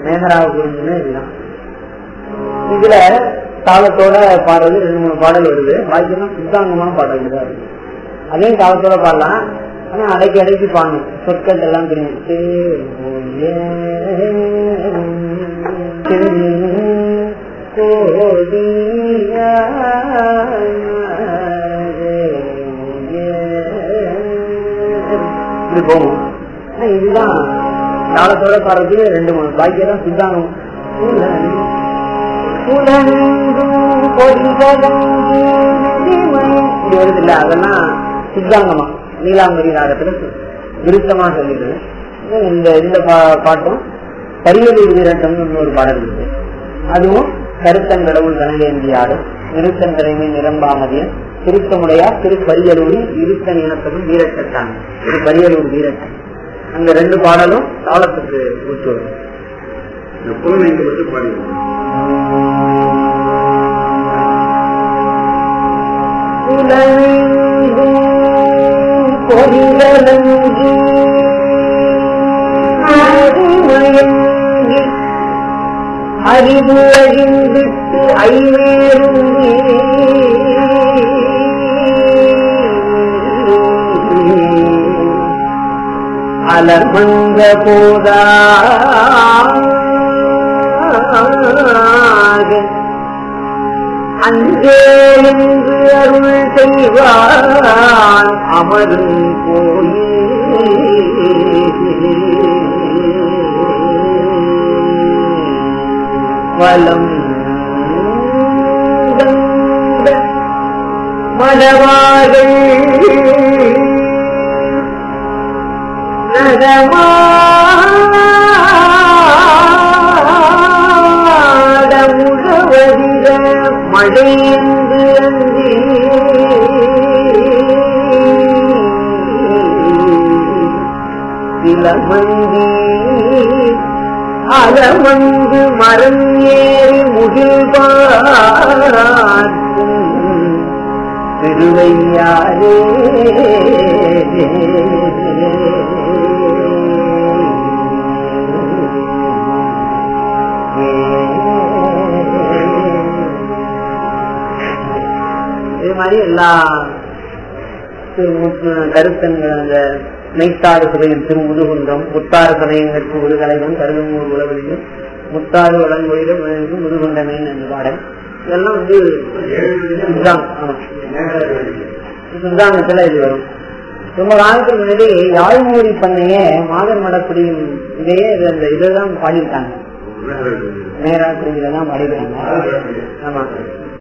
மேகராக புரிஞ்சுன்னா இதுதான் இதுல தாளத்தோட பாடுறது ரெண்டு மூணு பாடல் வருது பாக்கியெல்லாம் சுத்தாங்கமான பாடல் தான் இருக்கு அதையும் தாளத்தோட பாடலாம் ஆனா அடைக்கி அடைக்கி பாடணும் சொற்கள் எல்லாம் தெரியும் தே, ஓ, ஏ, தே, கோடியா, ஏ, இப்படி போகும் ஆனா இதுதான் தாளத்தோட பாடுறதுக்கு ரெண்டு மூணு பாக்கியம் சித்தாங்கம் இப்படி வருது இல்ல அதெல்லாம் சித்தாங்கமா நீலாம்பரி ராகத்துல விருத்தமா சொல்லிடுது இந்த இந்த பா- பாட்டும் பரியலூர் வீரட்டம்னு ஒரு பாடல் இருக்கு அதுவும் கருத்தன் கடவுள் கனவேந்தி ஆடும் நிறுத்தன் தலைமை நிரம்பாமதியன் திருத்தமுடையா திருப்பரியலூரி இருத்தன் இனத்ததும் வீரட்டத்தான் இது பரியலூர் வீரட்டன் அந்த ரெண்டு பாடலும் தாளத்துக்கு ஊற்று வரும் இந்த புலமைக்கு மட்டும் பாடிடுவோம் பொறிலங்கி அறிமயங்கி அறிவு அழிந்திட்டு ஐவேருங்கி அலமந்த போதாக அங்கே என்று அருள் செய்வான் அமரும் கோயில் வலம் வந்த மடவார்கள் நடமாட உழவதிர மழையென்று அன்றி இளமந்தி அலமந்து மரம் ஏறி முகில் பார்க்கும் திருவையாரே இது மாதிரி எல்லா திரு- மு- கருத்தங்கள் அந்த மெய்த்தாறு சபையில் திரு முதுகுன்றம் முத்தாறு சமயங்களுக்கு முதுகலைவன் கருதமூர் உலகிலும் முத்தாறு வளங்கொழிலும் முதுகுண்டமே என்ற பாடல் இதெல்லாம் வந்து இதுதான் ஆமா. சித்தாந்தத்துல இது வரும் ரொம்ப காலத்துக்கு முன்னாடி யாழ்மொழி பண்ணையே மாதர் மடக்குடியும் இதையே இது அந்த இதுதான் பாடியிருக்காங்க நேரா தான் பாடியிருக்காங்க ஆமா